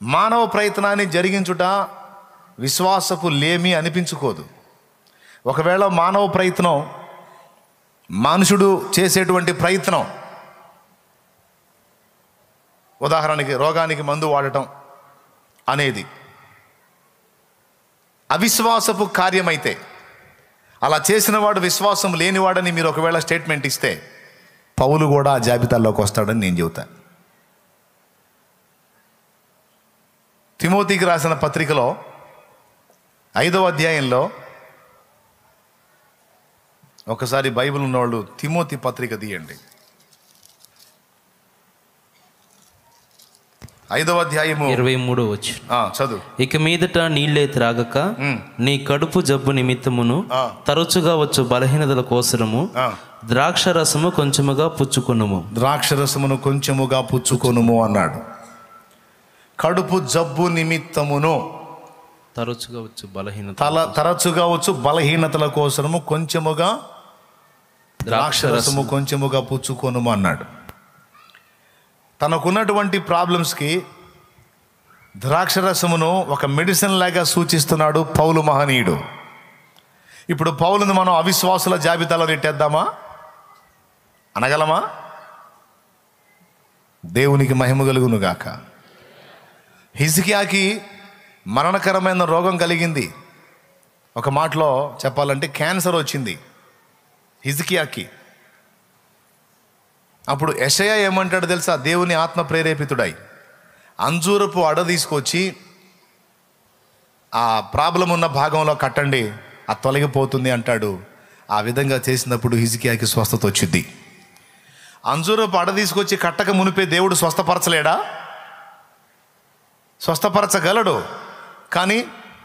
మానవ ప్రయత్నాన్ని జరిగించుట విశ్వాసపు లేమి అనిపించుకోదు ఒకవేళ మానవ ప్రయత్నం మనుషుడు చేసేటువంటి ప్రయత్నం ఉదాహరణకి రోగానికి మందు వాడటం అనేది అవిశ్వాసపు కార్యమైతే అలా చేసిన వాడు విశ్వాసం లేనివాడని మీరు ఒకవేళ స్టేట్మెంట్ ఇస్తే పౌలు కూడా ఆ జాబితాలోకి వస్తాడని నేను చెబుతా తిమోతికి రాసిన పత్రికలో ఐదవ అధ్యాయంలో ఒకసారి బైబిల్ ఉన్నవాళ్ళు తిమోతి పత్రిక తీయండి ఐదవ అధ్యాయము ఇరవై మూడో వచ్చు ఆ, చదువు ఇక మీదట నీళ్ళే త్రాగక నీ కడుపు జబ్బు నిమిత్తమును ఆ. తరచుగా వచ్చు బలహీనతల కోసరము ఆ. ద్రాక్ష రసము కొంచెముగా పుచ్చుకొనుము ద్రాక్షరసమును కొంచెముగా పుచ్చుకొనుము అన్నాడు కడుపు జబ్బు నిమిత్తమును తరచుగా వచ్చు బలహీనత తల తరచుగా వచ్చు బలహీనతల కోసము కొంచెముగా ద్రాక్షరసము కొంచెముగా పుచ్చుకొనుము అన్నాడు తనకున్నటువంటి ప్రాబ్లమ్స్కి ద్రాక్షరసమును ఒక మెడిసిన్ లాగా సూచిస్తున్నాడు పౌలు మహనీయుడు ఇప్పుడు పౌలును మనం అవిశ్వాసుల జాబితాలో నెట్టేద్దామా అనగలమా దేవునికి మహిమ కలుగును గాక హిజ్కియాకి మరణకరమైన రోగం కలిగింది ఒక మాటలో చెప్పాలంటే క్యాన్సర్ వచ్చింది హిజ్కియాకి అప్పుడు యషయ ఏమంటాడు తెలుసా దేవుని ఆత్మ ప్రేరేపితుడై అంజూరపు అడ తీసుకొచ్చి ఆ ప్రాబ్లం ఉన్న భాగంలో కట్టండి అది తొలగిపోతుంది అంటాడు ఆ విధంగా చేసినప్పుడు హిజ్కియాకి స్వస్థత వచ్చింది అంజూరపు అడ తీసుకొచ్చి కట్టక మునిపే దేవుడు స్వస్థపరచలేడా స్వస్థపరచగలడు కానీ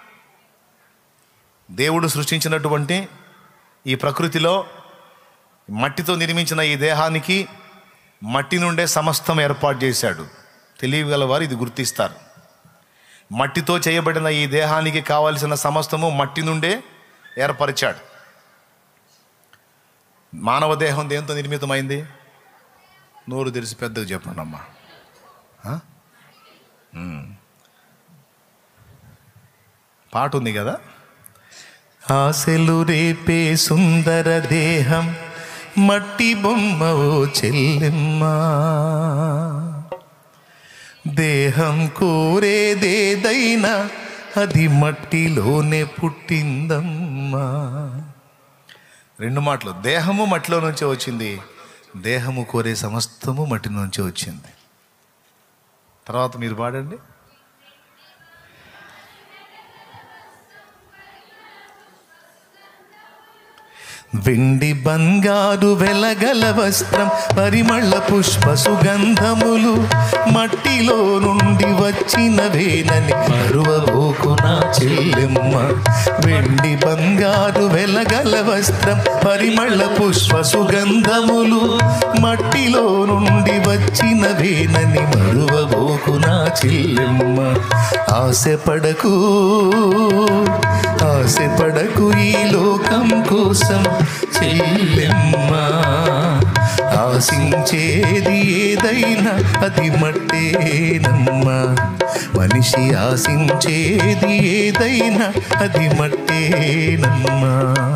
దేవుడు సృష్టించినటువంటి ఈ ప్రకృతిలో మట్టితో నిర్మించిన ఈ దేహానికి మట్టి నుండే సమస్తం ఏర్పాటు చేశాడు తెలియగల వారు ఇది గుర్తిస్తారు మట్టితో చేయబడిన ఈ దేహానికి కావలసిన సమస్తము మట్టి నుండే ఏర్పరిచాడు మానవ దేహం దేంతో నిర్మితమైంది నోరు తెరిచి పెద్దగా చెప్పండి అమ్మా ఆ? ఉమ్. పాట ఉంది కదా ఆశలు రేపే సుందర దేహం మట్టి బొమ్మవో చెల్లెమ్మా దేహం కోరేదేదైనా అది మట్టిలోనే పుట్టిందమ్మా రెండు మాటలు దేహము మట్టిలో నుంచే వచ్చింది దేహము కోరే సమస్తము మట్టి నుంచే వచ్చింది తర్వాత మీరు పాడండి వెండి బంగారు వెలగల వస్త్రం పరిమళ పుష్ప సుగంధములు మట్టిలో నుండి వచ్చినవేనని మరువబోకు నా చెల్లెమ్మ వెండి బంగారు వెలగల వస్త్రం పరిమళ పుష్ప సుగంధములు మట్టిలో నుండి వచ్చినవేనని మరువబోకు నా చెల్లెమ్మ ఆశపడకు ఆశపడకు ఈ లోకం కోసం చెల్లెమ్మా ఆశించేది ఏదైనా అది మట్టేనమ్మా మనిషి ఆశించేది ఏదైనా అది మట్టేనమ్మా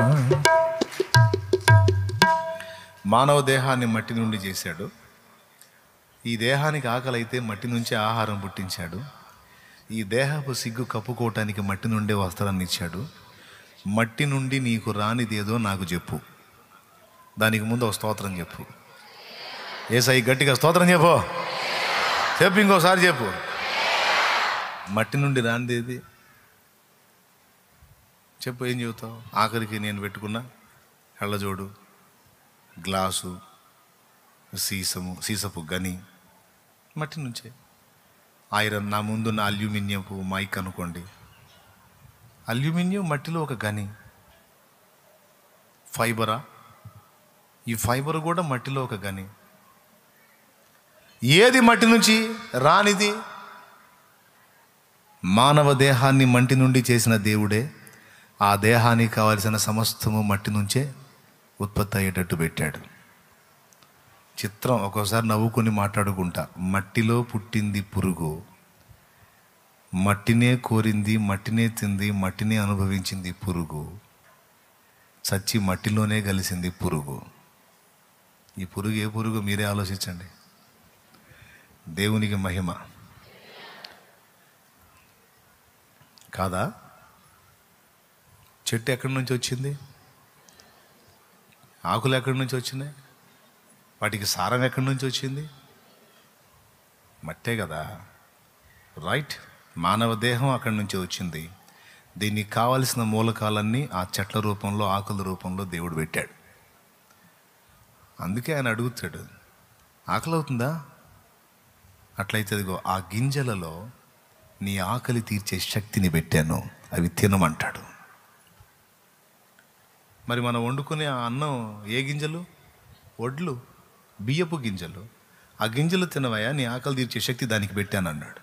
మానవ దేహాన్ని మట్టి నుండి చేశాడు ఈ దేహానికి ఆకలి అయితే మట్టి నుంచే ఆహారం పుట్టించాడు ఈ దేహపు సిగ్గు కప్పుకోవటానికి మట్టి నుండే వస్త్రాన్ని ఇచ్చాడు మట్టి నుండి నీకు రానిదేదో నాకు చెప్పు దానికి ముందు ఒక స్తోత్రం చెప్పు ఏసై గట్టిగా స్తోత్రం చెప్పు చెప్పు ఇంకోసారి చెప్పు మట్టి నుండి రానిదేది చెప్పు ఏం చెబుతావు ఆఖరికి నేను పెట్టుకున్న కళ్ళజోడు గ్లాసు సీసము సీసపు గని మట్టి నుంచే ఐరన్ నా ముందున్న అల్యూమినియంపు మైక్ అనుకోండి అల్యూమినియం మట్టిలో ఒక గని ఫైబరా ఈ ఫైబర్ కూడా మట్టిలో ఒక గని ఏది మట్టి నుంచి రానిది మానవ దేహాన్ని మట్టి నుండి చేసిన దేవుడే ఆ దేహానికి కావలసిన సమస్తము మట్టి నుంచే ఉత్పత్తి అయ్యేటట్టు పెట్టాడు చిత్రం ఒక్కోసారి నవ్వుకొని మాట్లాడుకుంటా మట్టిలో పుట్టింది పురుగు మట్టినే కోరింది మట్టినే తింది మట్టినే అనుభవించింది పురుగు చచ్చి మట్టిలోనే కలిసింది పురుగు ఈ పురుగు ఏ పురుగు మీరే ఆలోచించండి దేవునికి మహిమ కాదా చెట్టు ఎక్కడి నుంచి వచ్చింది ఆకులు ఎక్కడి నుంచి వచ్చినాయి వాటికి సారం ఎక్కడి నుంచి వచ్చింది మట్టే కదా రైట్ మానవ దేహం అక్కడి నుంచి వచ్చింది దీనికి కావలసిన మూలకాలన్నీ ఆ చెట్ల రూపంలో ఆకుల రూపంలో దేవుడు పెట్టాడు అందుకే ఆయన అడుగుతాడు ఆకలి అవుతుందా అట్లయితే అదిగో ఆ గింజలలో నీ ఆకలి తీర్చే శక్తిని పెట్టాను అవి తినమంటాడు మరి మనం వండుకునే ఆ అన్నం ఏ గింజలు వడ్లు బియ్యపు గింజలు ఆ గింజలు తినవయా నీ ఆకలి తీర్చే శక్తి దానికి పెట్టాను అన్నాడు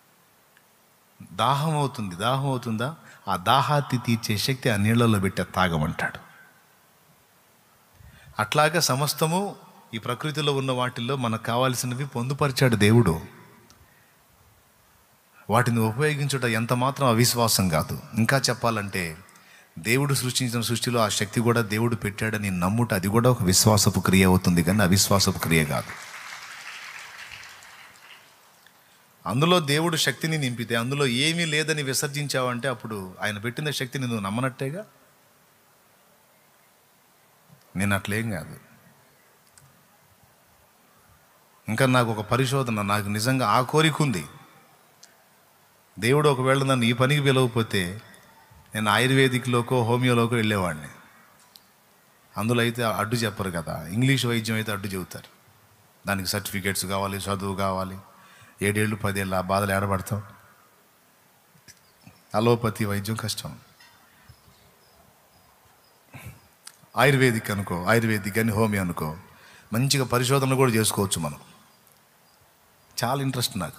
దాహం అవుతుంది దాహం అవుతుందా ఆ దాహాన్ని తీర్చే శక్తి ఆ నీళ్ళలో పెట్టే తాగమంటాడు అట్లాగా సమస్తము ఈ ప్రకృతిలో ఉన్న వాటిల్లో మనకు కావాల్సినవి పొందుపరిచాడు దేవుడు వాటిని ఉపయోగించుట ఎంత మాత్రం అవిశ్వాసం కాదు ఇంకా చెప్పాలంటే దేవుడు సృష్టించిన సృష్టిలో ఆ శక్తి కూడా దేవుడు పెట్టాడని నమ్ముట అది కూడా ఒక విశ్వాసపు క్రియ అవుతుంది కానీ అవిశ్వాసపు క్రియ కాదు అందులో దేవుడు శక్తిని నింపితే అందులో ఏమీ లేదని విసర్జించావంటే అప్పుడు ఆయన పెట్టిన శక్తిని నువ్వు నమ్మనట్టేగా నేను అట్లేం కాదు ఇంకా నాకు ఒక పరిశోధన నాకు నిజంగా ఆ కోరిక ఉంది దేవుడు ఒకవేళ నన్ను ఈ పనికి పిలవకపోతే నేను ఆయుర్వేదిక్లోకో హోమియోలోకో వెళ్ళేవాడిని అందులో అయితే అడ్డు చెప్పరు కదా ఇంగ్లీష్ వైద్యం అయితే అడ్డు చెబుతారు దానికి సర్టిఫికేట్స్ కావాలి చదువు కావాలి ఏడేళ్ళు పదేళ్ళు ఆ బాధలు ఏడబడతాం అలోపతి వైద్యం కష్టం ఆయుర్వేదిక్ అనుకో ఆయుర్వేదిక్ అని హోమియో అనుకో మంచిగా పరిశోధనలు కూడా చేసుకోవచ్చు మనం చాలా ఇంట్రెస్ట్ నాకు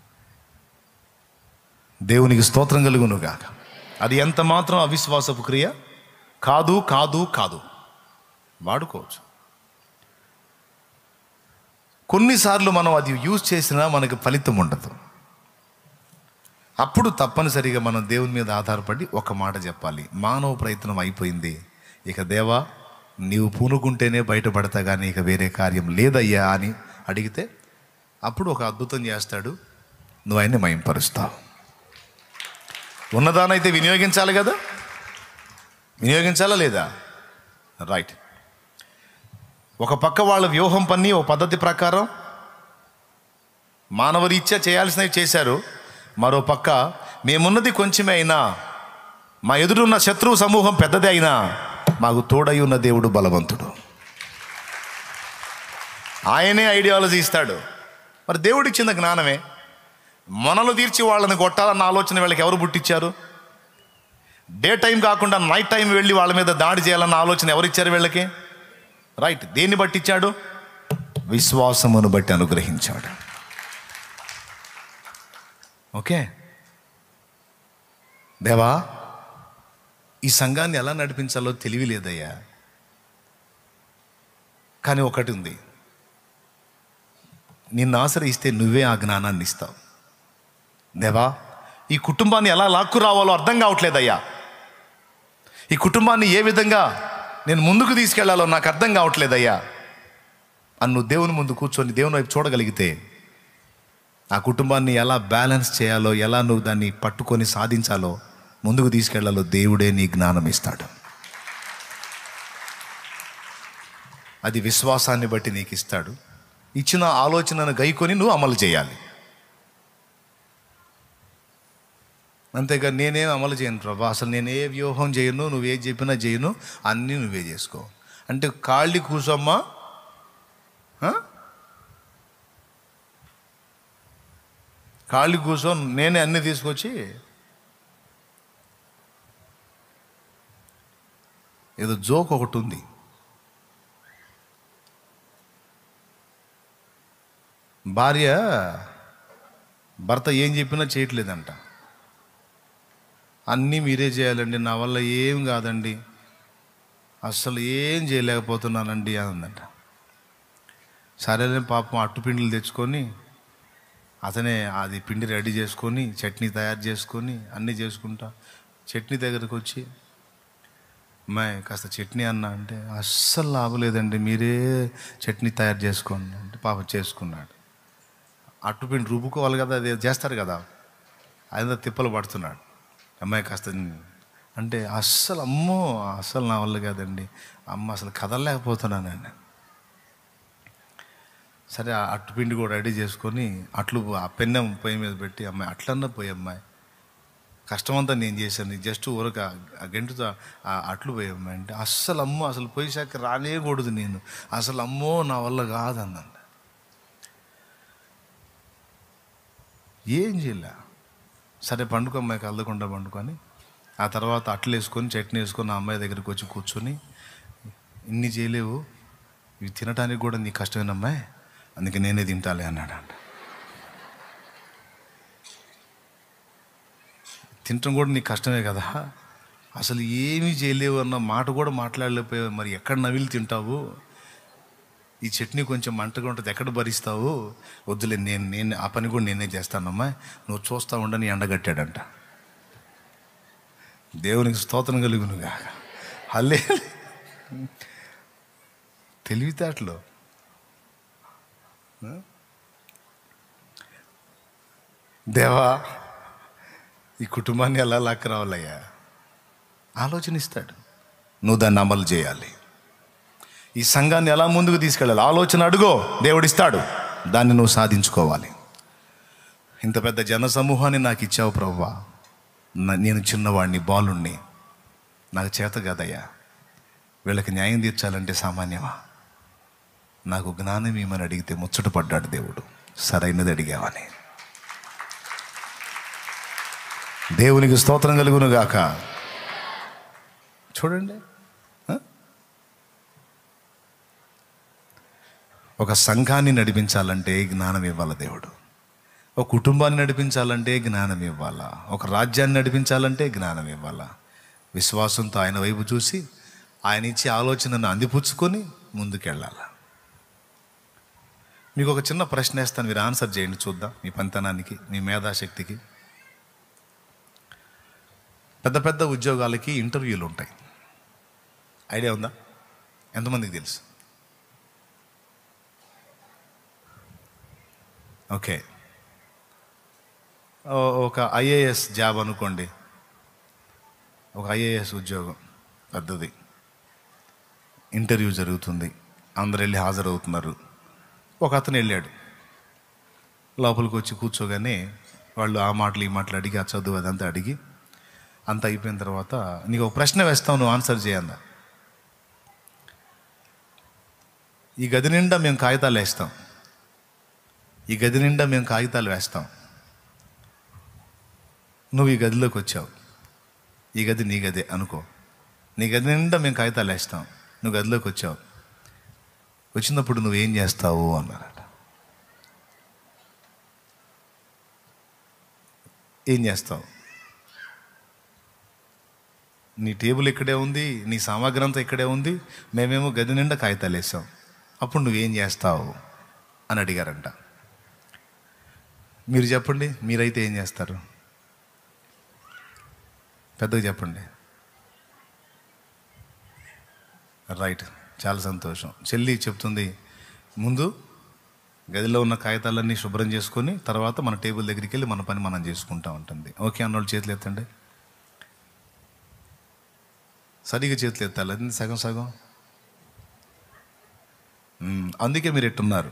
దేవునికి స్తోత్రం కలుగును గాక అది ఎంత మాత్రం అవిశ్వాసపు క్రియ కాదు కాదు కాదు వాడుకోవచ్చు కొన్నిసార్లు మనం అది యూజ్ చేసినా మనకు ఫలితం ఉండదు అప్పుడు తప్పనిసరిగా మనం దేవుని మీద ఆధారపడి ఒక మాట చెప్పాలి మానవ ప్రయత్నం అయిపోయింది ఇక దేవా నీవు పూనుకుంటేనే బయటపడతా కానీ ఇక వేరే కార్యం లేదయ్యా అని అడిగితే అప్పుడు ఒక అద్భుతం చేస్తాడు నువ్వు ఆయన్ని మయంపరుస్తావు ఉన్నదానైతే వినియోగించాలి కదా వినియోగించాలా లేదా రైట్ ఒక పక్క వాళ్ళ వ్యూహం పన్ని ఓ పద్ధతి ప్రకారం మానవరీత్యా చేయాల్సినవి చేశారు మరో పక్క మేమున్నది కొంచెమే అయినా మా ఎదురున్న శత్రువు సమూహం పెద్దదే అయినా మాకు తోడై ఉన్న దేవుడు బలవంతుడు ఆయనే ఐడియాలజీ ఇస్తాడు మరి దేవుడు ఇచ్చిన జ్ఞానమే మొనలు తీర్చి వాళ్ళని కొట్టాలన్న ఆలోచన వీళ్ళకి ఎవరు పుట్టించారు డే టైం కాకుండా నైట్ టైం వెళ్ళి వాళ్ళ మీద దాడి చేయాలన్న ఆలోచన ఎవరిచ్చారు వీళ్ళకి రైట్ దేన్ని బట్టి ఇచ్చాడు విశ్వాసమును బట్టి అనుగ్రహించాడు ఓకే దేవా ఈ సంఘాన్ని ఎలా నడిపించాలో తెలివి లేదయ్యా కానీ ఒకటి ఉంది నిన్ను ఆశ్రయిస్తే నువ్వే ఆ జ్ఞానాన్ని ఇస్తావు దేవా ఈ కుటుంబాన్ని ఎలా లాక్కు రావాలో అర్థం కావట్లేదయ్యా ఈ కుటుంబాన్ని ఏ విధంగా నేను ముందుకు తీసుకెళ్లాలో నాకు అర్థం కావట్లేదయ్యా అని నువ్వు దేవుని ముందు కూర్చొని దేవుని వైపు చూడగలిగితే ఆ కుటుంబాన్ని ఎలా బ్యాలెన్స్ చేయాలో ఎలా నువ్వు దాన్ని పట్టుకొని సాధించాలో ముందుకు తీసుకెళ్లాలో దేవుడే నీ జ్ఞానం ఇస్తాడు అది విశ్వాసాన్ని బట్టి నీకు ఇస్తాడు ఇచ్చిన ఆలోచనను గైకొని నువ్వు అమలు చేయాలి అంతేగా నేనేం అమలు చేయను ప్రభా అసలు నేను ఏ వ్యూహం చేయను నువ్వే చెప్పినా చేయను అన్నీ నువ్వే చేసుకో అంటే కాళ్ళి కూసమ్మా ఆ? కాళ్ళి కూసో నేనే అన్ని తీసుకొచ్చి ఏదో జోక్ ఒకటి ఉంది భార్య భర్త ఏం చెప్పినా చేయట్లేదంట అన్నీ మీరే చేయాలండి నా వల్ల ఏం కాదండి అస్సలు ఏం చేయలేకపోతున్నానండి అందంట సరేలే పాపం అట్టుపిండిలు తెచ్చుకొని అతనే అది పిండి రెడీ చేసుకొని చట్నీ తయారు చేసుకొని అన్నీ చేసుకుంటా చట్నీ దగ్గరకు వచ్చి అమ్మాయి కాస్త చట్నీ అన్న అంటే అస్సలు లాభలేదండి మీరే చట్నీ తయారు చేసుకోండి అంటే పాప చేసుకున్నాడు అట్టు పిండి రుబ్బుకోవాలి కదా అది చేస్తారు కదా ఆయన తిప్పలు పడుతున్నాడు అమ్మాయి కాస్త అంటే అస్సలు అమ్మో అస్సలు నా వల్ల కాదండి అమ్మ అసలు కదలలేకపోతున్నాను నేను సరే ఆ అట్టుపిండి కూడా రెడీ చేసుకొని అట్లు ఆ పెన్నెం పొయ్యి మీద పెట్టి అమ్మాయి అట్లన్నా పోయి అమ్మాయి కష్టమంతా నేను చేశాను జస్ట్ ఊరక ఆ గంటుతో ఆ అట్లు పోయి అమ్మాయి అంటే అస్సలు అమ్మో అసలు పోయేసాక రానేకూడదు నేను అసలు అమ్మో నా వల్ల కాదన్నాను ఏం చేయలే సరే పండుగ అమ్మాయికి అల్లకుండా పండుకొని ఆ తర్వాత అట్లు వేసుకొని చట్నీ వేసుకొని ఆ అమ్మాయి దగ్గరికి వచ్చి కూర్చొని ఇన్ని చేయలేవు ఇవి తినడానికి కూడా నీ కష్టమేనమ్మాయి అందుకే నేనే తింటాలే అన్నాడు అంట తినటం కూడా నీకు కష్టమే కదా అసలు ఏమీ చేయలేవు అన్న మాట కూడా మాట్లాడలేకపోయావు మరి ఎక్కడ నవిలి తింటావు ఈ చట్నీ కొంచెం మంటగా ఉంటుంది ఎక్కడ భరిస్తావు వద్దులే నేను నేను ఆ పని కూడా నేనే చేస్తానమ్మా నువ్వు చూస్తా ఉండని ఎండగట్టాడంట దేవునికి స్తోత్రం కలుగునుగా హల్లే తెలివితేటలు దేవా ఈ కుటుంబాన్ని ఎలా లాక్క రావాలయ్యా ఆలోచన ఇస్తాడు నువ్వు దాన్ని అమలు చేయాలి ఈ సంఘాన్ని ఎలా ముందుకు తీసుకెళ్ళాలి ఆలోచన అడుగో దేవుడిస్తాడు దాన్ని నువ్వు సాధించుకోవాలి ఇంత పెద్ద జన సమూహాన్ని నాకు ఇచ్చావు ప్రవ్వా నా- నేను చిన్నవాడిని బాలుణ్ణి నాకు చేత కదయ్యా వీళ్ళకి న్యాయం తీర్చాలంటే సామాన్యమా నాకు జ్ఞానం ఏమని అడిగితే ముచ్చట పడ్డాడు దేవుడు సరైనది అడిగావని దేవునికి స్తోత్రం కలుగును గాక చూడండి ఆ? ఒక సంఘాన్ని నడిపించాలంటే జ్ఞానం ఇవ్వాలి దేవుడు ఒక కుటుంబాన్ని నడిపించాలంటే జ్ఞానం ఇవ్వాలా ఒక రాజ్యాన్ని నడిపించాలంటే జ్ఞానం ఇవ్వాలా విశ్వాసంతో ఆయన వైపు చూసి ఆయన ఇచ్చే ఆలోచనను అందిపుచ్చుకొని ముందుకెళ్ళాలి మీకు ఒక చిన్న ప్రశ్న వేస్తాను మీరు ఆన్సర్ చేయండి చూద్దాం మీ పంతనానికి మీ మేధాశక్తికి పెద్ద పెద్ద ఉద్యోగాలకి ఇంటర్వ్యూలు ఉంటాయి ఐడియా ఉందా ఎంతమందికి తెలుసు ఓకే ఓ- ఒక ఐఏఎస్ జాబ్ అనుకోండి ఒక ఐఏఎస్ ఉద్యోగం పెద్దది ఇంటర్వ్యూ జరుగుతుంది అందరు వెళ్ళి హాజరవుతున్నారు ఒక అతను వెళ్ళాడు లోపలికి వచ్చి కూర్చోగానే వాళ్ళు ఆ మాటలు ఈ మాటలు అడిగి ఆ చదువు అదంతా అడిగి అంత అయిపోయిన తర్వాత నీకు ఒక ప్రశ్న వేస్తావు నువ్వు ఆన్సర్ చేయన్నా ఈ గది నిండా మేము కాగితాలు వేస్తాం ఈ గది నిండా మేము కాగితాలు వేస్తాం నువ్వు ఈ గదిలోకి వచ్చావు ఈ గది నీ గదే అనుకో నీ గది నిండా మేము కాగితాలు వేస్తాం నువ్వు గదిలోకి వచ్చావు వచ్చినప్పుడు నువ్వేం చేస్తావు అన్నారట ఏం చేస్తావు నీ టేబుల్ ఇక్కడే ఉంది నీ సామాగ్రి అంతా ఇక్కడే ఉంది మేమేమో గది నిండా కాగితాలు వేసాం అప్పుడు నువ్వేం చేస్తావు అని అడిగారంట మీరు చెప్పండి మీరైతే ఏం చేస్తారు పెద్దగా చెప్పండి రైట్ చాలా సంతోషం చెల్లి చెప్తుంది ముందు గదిలో ఉన్న కాగితాలన్నీ శుభ్రం చేసుకొని తర్వాత మన టేబుల్ దగ్గరికి వెళ్ళి మన పని మనం చేసుకుంటా ఉంటుంది ఓకే అన్నోళ్ళు చేతులు ఎత్తండి సరిగా చేతులు ఎత్తాలి అది సగం సగం మ్మ్. అందుకే మీరు ఎట్టున్నారు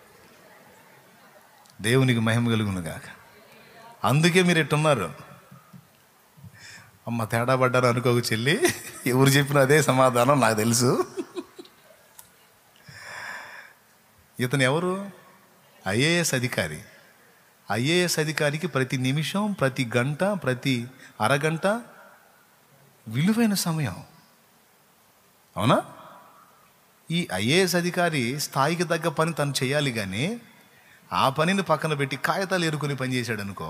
దేవునికి మహిమ కలుగును గాక అందుకే మీరు ఎట్టున్నారు అమ్మ తేడా పడ్డారు అనుకోకు చెల్లి ఎవరు చెప్పిన అదే సమాధానం నాకు తెలుసు ఇతను ఎవరు ఐఏఎస్ అధికారి ఐఏఎస్ అధికారికి ప్రతి నిమిషం ప్రతి గంట ప్రతి అరగంట విలువైన సమయం అవునా ఈ ఐఏఎస్ అధికారి స్థాయికి తగ్గ పని తను చేయాలి కానీ ఆ పనిని పక్కన పెట్టి కాగితాలు ఎరుకొని పని చేశాడు అనుకో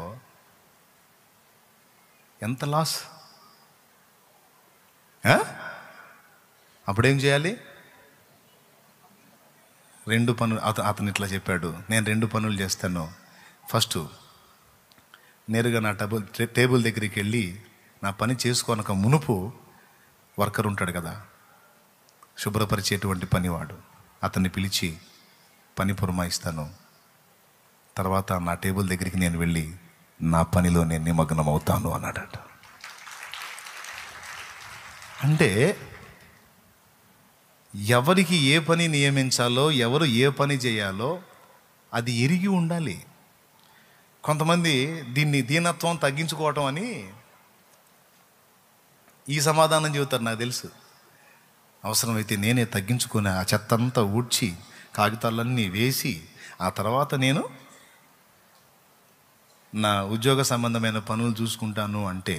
ఎంత లాస్ ఆ? అప్పుడేం చేయాలి రెండు పనులు అత అతను ఇట్లా చెప్పాడు నేను రెండు పనులు చేస్తాను ఫస్ట్ నేరుగా నా టేబుల్ టేబుల్ దగ్గరికి వెళ్ళి నా పని చేసుకోనక మునుపు వర్కర్ ఉంటాడు కదా శుభ్రపరిచేటువంటి పనివాడు అతన్ని పిలిచి పని పురమాయిస్తాను తర్వాత నా టేబుల్ దగ్గరికి నేను వెళ్ళి నా పనిలో నేను నిమగ్నం అవుతాను అన్నాడట అంటే ఎవరికి ఏ పని నియమించాలో ఎవరు ఏ పని చేయాలో అది ఎరిగి ఉండాలి కొంతమంది దీన్ని దీనత్వం తగ్గించుకోవటం అని ఈ సమాధానం చెబుతారు నాకు తెలుసు అవసరమైతే నేనే తగ్గించుకొని ఆ చెత్త అంతా ఊడ్చి కాగితాలన్నీ వేసి ఆ తర్వాత నేను నా ఉద్యోగ సంబంధమైన పనులు చూసుకుంటాను అంటే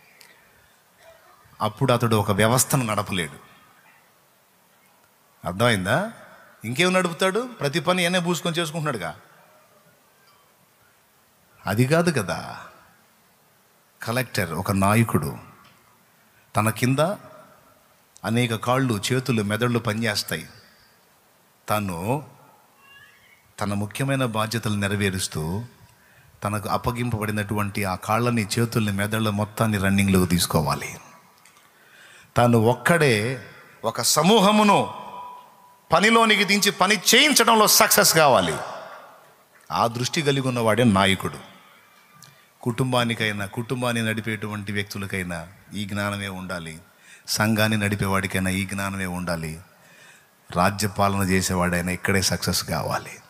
అప్పుడు అతడు ఒక వ్యవస్థను నడపలేడు అర్థమైందా ఇంకేం నడుపుతాడు ప్రతి పని ఎన్నే పూసుకొని చేసుకుంటున్నాడుగా అది కాదు కదా కలెక్టర్ ఒక నాయకుడు తన కింద అనేక కాళ్ళు చేతులు మెదళ్ళు పనిచేస్తాయి తను తన ముఖ్యమైన బాధ్యతలు నెరవేరుస్తూ తనకు అప్పగింపబడినటువంటి ఆ కాళ్ళని చేతుల్ని మెదళ్ళ మొత్తాన్ని రన్నింగ్లోకి తీసుకోవాలి తాను ఒక్కడే ఒక సమూహమును పనిలోనికి దించి పని చేయించడంలో సక్సెస్ కావాలి ఆ దృష్టి కలిగి ఉన్నవాడే నాయకుడు కుటుంబానికైనా కుటుంబాన్ని నడిపేటువంటి వ్యక్తులకైనా ఈ జ్ఞానమే ఉండాలి సంఘాన్ని నడిపేవాడికైనా ఈ జ్ఞానమే ఉండాలి రాజ్యపాలన చేసేవాడైనా ఇక్కడే సక్సెస్ కావాలి